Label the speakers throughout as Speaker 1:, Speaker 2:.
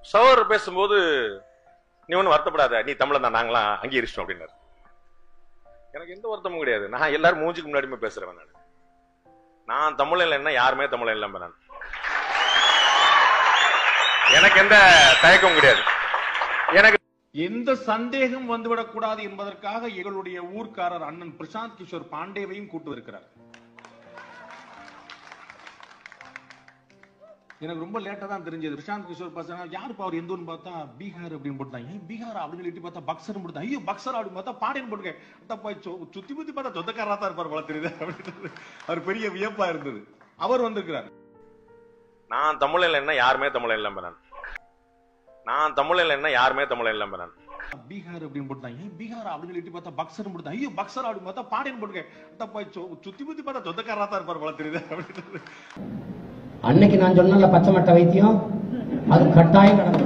Speaker 1: சகோதரர் பேசும்போது நீ ஒன்றும் வருத்தப்படாத நீ தமிழன் தான் நாங்களாம் அங்கீகரிச்சிட்டோம் அப்படின்னாரு எனக்கு எந்த வருத்தமும் கிடையாது நான் எல்லாரும் மூஞ்சுக்கு முன்னாடியுமே பேசுறவன் நான் நான் தமிழன் இல்லைன்னா யாருமே தமிழன் இல்லாம நான் எனக்கு எந்த தயக்கமும் கிடையாது எனக்கு
Speaker 2: எந்த சந்தேகம் வந்துவிடக் கூடாது என்பதற்காக எங்களுடைய ஊர்க்காரர் அண்ணன் பிரசாந்த் கிஷோர் பாண்டேவையும் கூட்டு இருக்கிறார் எனக்கு ரொம்ப லேட்டா தான் தெரிஞ்சது பிரசாந்த் கிஷோர் பசங்க யாருப்பா அவர் எந்த ஊர்னு பார்த்தா பீகார் அப்படின்னு போட்டாங்க ஏன் பீகார் அப்படின்னு சொல்லிட்டு பார்த்தா பக்சர் போட்டாங்க ஐயோ பக்சர் அப்படின்னு பார்த்தா பாண்டியன் போட்டுங்க அத்தப்பா சொ- சுத்தி முத்தி பார்த்தா சொந்தக்காரா தான் இருப்பார் போல தெரியுது அப்படின்னு அவர் பெரிய வியப்பா இருந்தது அவர் வந்திருக்கிறார்
Speaker 1: நான் தமிழன் இல்லைன்னா யாருமே தமிழன் இல்லாம நான் நான் தமிழன் இல்லைன்னா யாருமே தமிழன் இல்லாம நான்
Speaker 2: பீகார் அப்படின்னு போட்டாங்க ஏன் பீகார் அப்படின்னு சொல்லிட்டு பார்த்தா பக்சர் போட்டாங்க ஐயோ பக்சர் அப்படின்னு பார்த்தா பாண்டியன் போட்டுங்க அத்தப்பா சொ- சுத்தி முத்தி பார்த்தா சொந்தக்காரா தான் இருப்பார் போல தெரியுது அப்படின்னு
Speaker 3: அன்னைக்கு நான் சொன்னல பச்சை மட்டை வைத்தியம் அது கட்டாயம் நடந்தது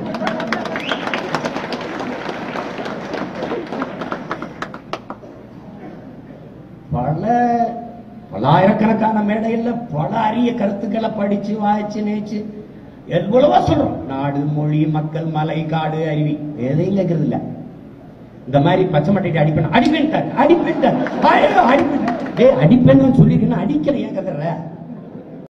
Speaker 3: பல பலாயிரக்கணக்கான மேடையில் பல அரிய கருத்துக்களை படிச்சு வாய்ச்சு நேச்சு எவ்வளவோ சொல்றோம் நாடு மொழி மக்கள் மலை காடு அருவி எதையும் கேட்கறது இல்ல இந்த மாதிரி பச்சை மட்டைக்கு அடிப்பேன் அடிப்பேன்ட்டார் அடிப்பேன்ட்டார் ஐயோ, அடிப்பேன் டேய் அடிப்பேன்னு சொல்லிட்டு அடிக்கல ஏன் கதற